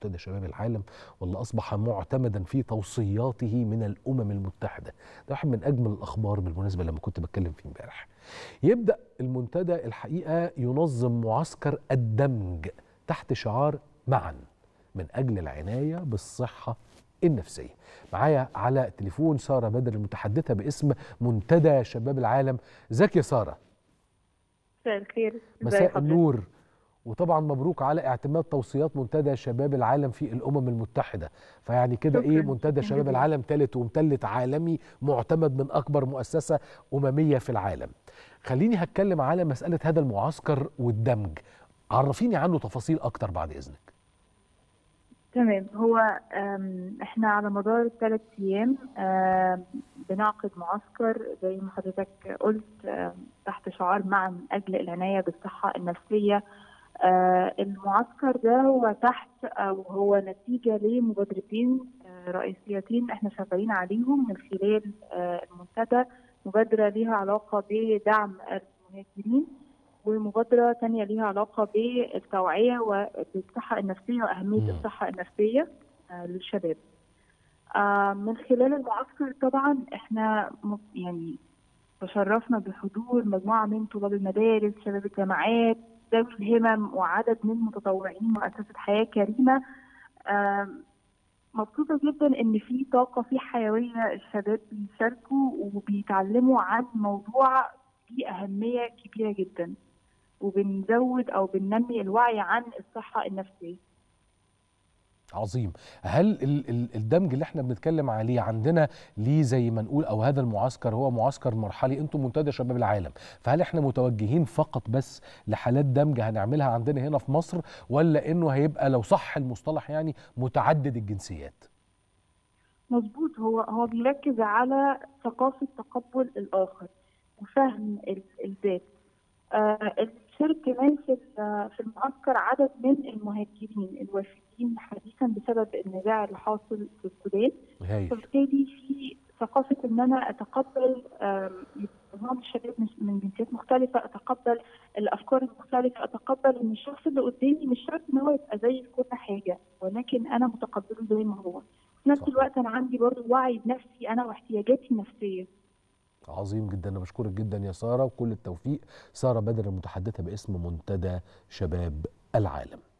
منتدى شباب العالم واللي اصبح معتمدا في توصياته من الامم المتحده ده واحد من اجمل الاخبار بالمناسبه لما كنت بتكلم فيه امبارح يبدا المنتدى الحقيقه ينظم معسكر الدمج تحت شعار معا من اجل العنايه بالصحه النفسيه معايا على التليفون ساره بدر المتحدثه باسم منتدى شباب العالم ازيك يا ساره مساء الخير مساء النور وطبعا مبروك على اعتماد توصيات منتدى شباب العالم في الامم المتحده فيعني كده ايه منتدى شباب العالم ثالث ومثلث عالمي معتمد من اكبر مؤسسه امميه في العالم خليني هتكلم على مساله هذا المعسكر والدمج عرفيني عنه تفاصيل اكتر بعد اذنك تمام هو احنا على مدار ثلاث ايام بنعقد معسكر زي ما حضرتك قلت تحت شعار معا من اجل العنايه بالصحه النفسيه المعسكر ده هو تحت او هو نتيجه لمبادرتين رئيسيتين احنا شغالين عليهم من خلال المنتدى مبادره ليها علاقه بدعم المهاجرين ومبادرة تانية ليها علاقة بالتوعية وبالصحة النفسية وأهمية الصحة النفسية للشباب من خلال المعسكر طبعا احنا يعني تشرفنا بحضور مجموعة من طلاب المدارس شباب الجامعات ذوي الهمم وعدد من متطوعين مؤسسة حياة كريمة مبسوطة جدا إن في طاقة في حيوية الشباب بيشاركوا وبيتعلموا عن موضوع ليه أهمية كبيرة جدا وبنزود او بننمي الوعي عن الصحه النفسيه عظيم هل الدمج اللي احنا بنتكلم عليه عندنا ليه زي ما نقول او هذا المعسكر هو معسكر مرحلي انتم منتدى شباب العالم فهل احنا متوجهين فقط بس لحالات دمج هنعملها عندنا هنا في مصر ولا انه هيبقى لو صح المصطلح يعني متعدد الجنسيات مظبوط هو هو بيركز على ثقافه تقبل الاخر وفهم الذات آه شارك كمان في في المعسكر عدد من المهاجرين الوافدين حديثا بسبب النزاع اللي حاصل في السودان فبالتالي في ثقافه ان انا اتقبل نظام الشباب من جنسيات مختلفه اتقبل الافكار المختلفه اتقبل ان الشخص اللي قدامي مش شرط ان هو يبقى زي في كل حاجه ولكن انا متقبله زي ما هو في نفس الوقت انا عندي برضه وعي بنفسي انا واحتياجاتي النفسيه عظيم جدا انا بشكرك جدا يا ساره وكل التوفيق ساره بدر المتحدثه باسم منتدى شباب العالم